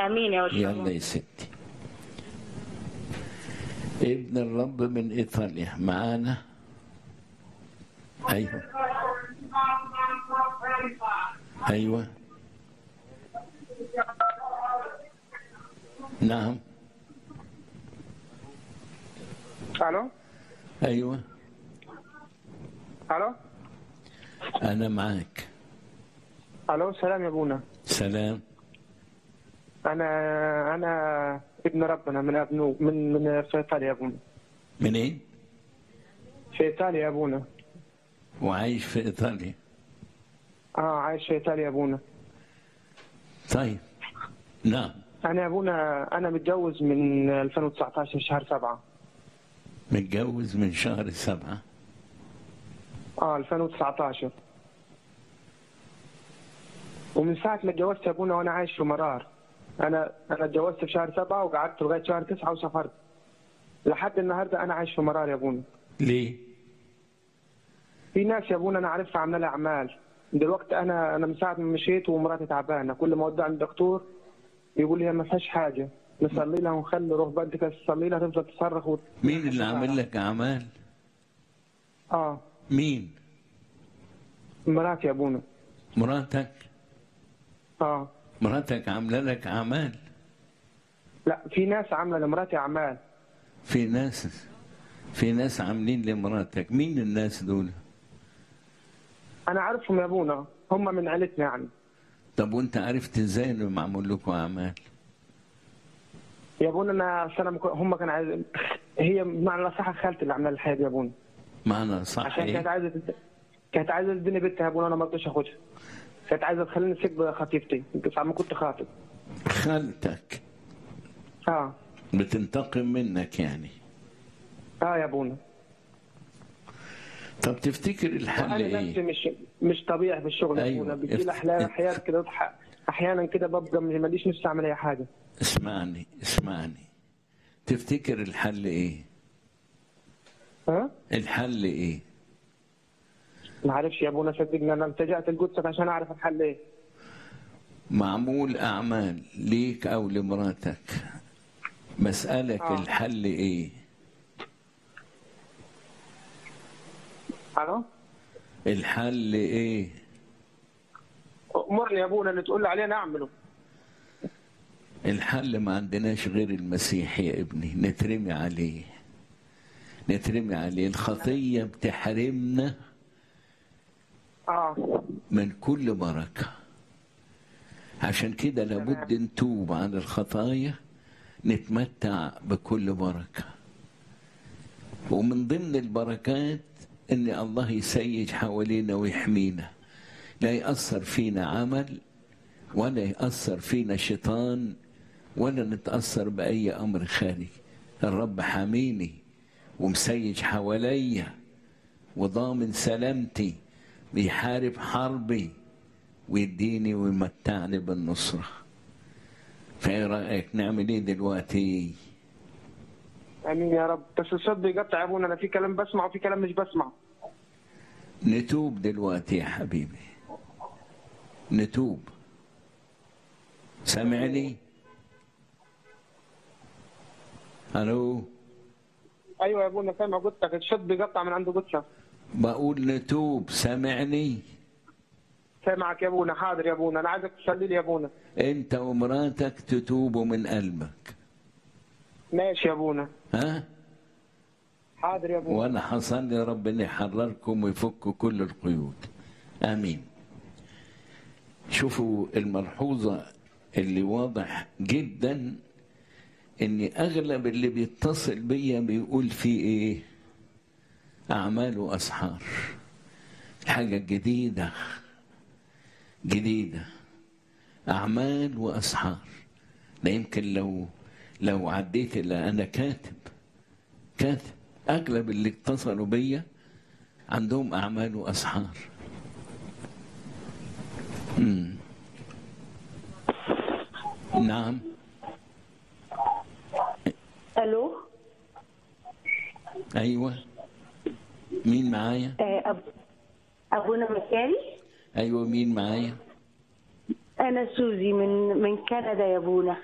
امين يا يلا وجه يا ستي ابن الرب من ايطاليا معانا ايوه ايوه نعم الو ايوه الو انا معاك الو سلام يا ابونا سلام انا انا ابن ربنا من ابنو من من في ايطاليا يا ابونا منين في ايطاليا يا ابونا وعايش في ايطاليا اه عايش في ايطاليا يا ابونا طيب نعم انا يا ابونا انا متجوز من 2019 شهر سبعة متجوز من شهر سبعة اه 2019 ومن ساعة ما اتجوزت يا ابونا وانا عايش في مرار انا انا اتجوزت في شهر سبعة وقعدت لغاية شهر تسعة وسافرت لحد النهارده انا عايش في مرار يا ابونا ليه في ناس يا ابونا انا عارفها عامله لها اعمال دلوقتي انا انا من ساعه ما مشيت ومراتي تعبانه كل ما اودع عند الدكتور يقول لي ما فيهاش حاجه نصلي لها ونخلي روح بدك تصلي لها تفضل تصرخ وت... مين اللي عامل لك اعمال اه مين مراتي يا ابونا مراتك اه مراتك عامله لك اعمال لا في ناس عامله لمراتي اعمال في ناس في ناس عاملين لمراتك مين الناس دول انا عارفهم يا ابونا هم من عيلتنا يعني طب وانت عرفت ازاي انه معمول لكم اعمال يا ابونا انا أصل انا مك- هم كانوا عايز هي بمعنى الاصح خالتي اللي عامله لي الحياه دي يا ابونا معنى صح عشان كانت ايه عايزه تد... كانت عايزه تديني بنتها يا ابونا انا ما رضيتش اخدها كانت عايزه تخليني اسيب خطيبتي ساعة ما كنت خاطب خالتك اه بتنتقم منك يعني اه يا ابونا طب تفتكر الحل انا نفسي ايه مش مش طبيعي في الشغل يا أيوة. ابونا بيجي افت- لي احلام احيانا كده بضحك احيانا كده ببقى ماليش نفسي اعمل اي حاجه اسمعني اسمعني تفتكر الحل ايه ها الحل ايه ما عارفش يا ابونا صدقني انا التجأت لقدسك عشان اعرف الحل ايه معمول اعمال ليك او لمراتك بسألك آه. الحل ايه الو الحل ايه امرني يا ابونا اللي تقول لي عليه انا اعمله الحل ما عندناش غير المسيح يا ابني نترمي عليه نترمي عليه الخطية بتحرمنا اه من كل بركة عشان كده لابد نتوب عن الخطايا نتمتع بكل بركة ومن ضمن البركات ان الله يسيج حوالينا ويحمينا لا يأثر فينا عمل ولا يأثر فينا شيطان ولا نتأثر بأي أمر خارجي الرب حاميني ومسيج حواليا وضامن سلامتي بيحارب حربي ويديني ويمتعني بالنصرة فايه رأيك نعمل ايه دلوقتي امين يا رب بس الصوت بيقطع يا ابونا انا في كلام بسمع وفي كلام مش بسمع نتوب دلوقتي يا حبيبي نتوب سامعني الو ايوه يا ابونا سامع قدسك الصوت بيقطع من عند قدسك بقول نتوب سامعني سامعك يا ابونا حاضر يا ابونا انا عايزك تصلي لي يا ابونا انت ومراتك تتوبوا من قلبك ماشي يا ابونا ها حاضر يا ابونا وانا هصلي ربنا يحرركم ويفك كل القيود امين شوفوا الملحوظه اللي واضح جدا ان اغلب اللي بيتصل بيا بيقول في ايه اعمال واسحار حاجه جديده جديده اعمال واسحار ده يمكن لو لو عديت اللي انا كاتب كاتب اغلب اللي اتصلوا بيا عندهم اعمال واسحار مم. نعم الو ايوه مين معايا آه، أب... ابونا مكاري ايوه مين معايا انا سوزي من من كندا يا ابونا